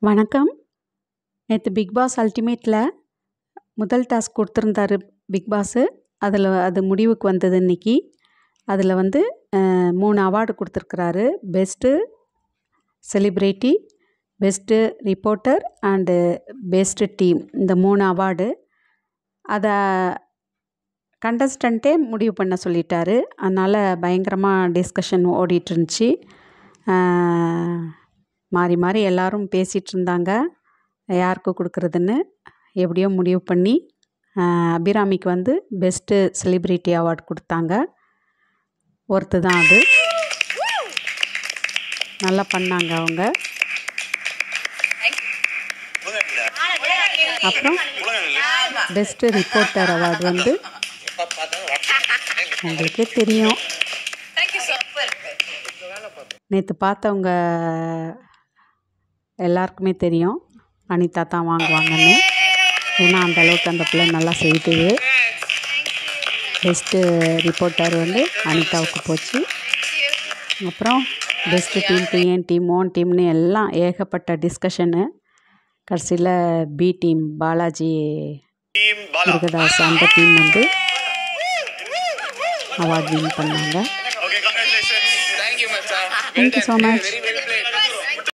வணக்கம் நேற்று big pass அல்டிமேட்டில் முதல் டாஸ்க் கொடுத்துருந்தாரு பிக் பாஸு அதில் அது முடிவுக்கு வந்தது இன்னைக்கு அதில் வந்து அஹ், மூணு அவார்டு கொடுத்துருக்குறாரு best celebrity best reporter and best team இந்த மூணு அவார்டு அதை கண்டஸ்டண்ட்டே முடிவு பண்ண சொல்லிட்டாரு அதனால் பயங்கரமாக டிஸ்கஷன் ஓடிட்டு இருந்துச்சு அஹ், மாறி மாறி எல்லாரும் பேசிகிட்டு இருந்தாங்க யாருக்கு கொடுக்குறதுன்னு எப்படியோ முடிவு பண்ணி அஹ், அபிராமிக்கு வந்து பெஸ்ட்டு செலிப்ரிட்டி அவார்டு கொடுத்தாங்க ஒருத்து தான் அது நல்லா பண்ணாங்க அவங்க அப்புறம் பெஸ்ட்டு ரிப்போர்ட்டர் அவார்டு வந்து உங்களுக்கே தெரியும் நேற்று பார்த்தவங்க எல்லாருக்குமே தெரியும் அனிதா தான் வாங்குவாங்கன்னு ஏன்னா அந்த அளவுக்கு அந்த பிள்ளை நல்லா செய்யுது பெஸ்ட்டு ரிப்போர்ட்டர் வந்து அனிதாவுக்கு போச்சு அப்புறம் பெஸ்ட்டு டீம் ஏன் டீம் ஓன் டீம்னு எல்லாம் ஏகப்பட்ட டிஸ்கஷனு கடைசியில் பி டீம் பாலாஜி முருகதாஸ் அந்த டீம் வந்து அவார்ட் வின் பண்ணாங்க Okay, congratulations. Thank you, Macha. Thank you so much. Very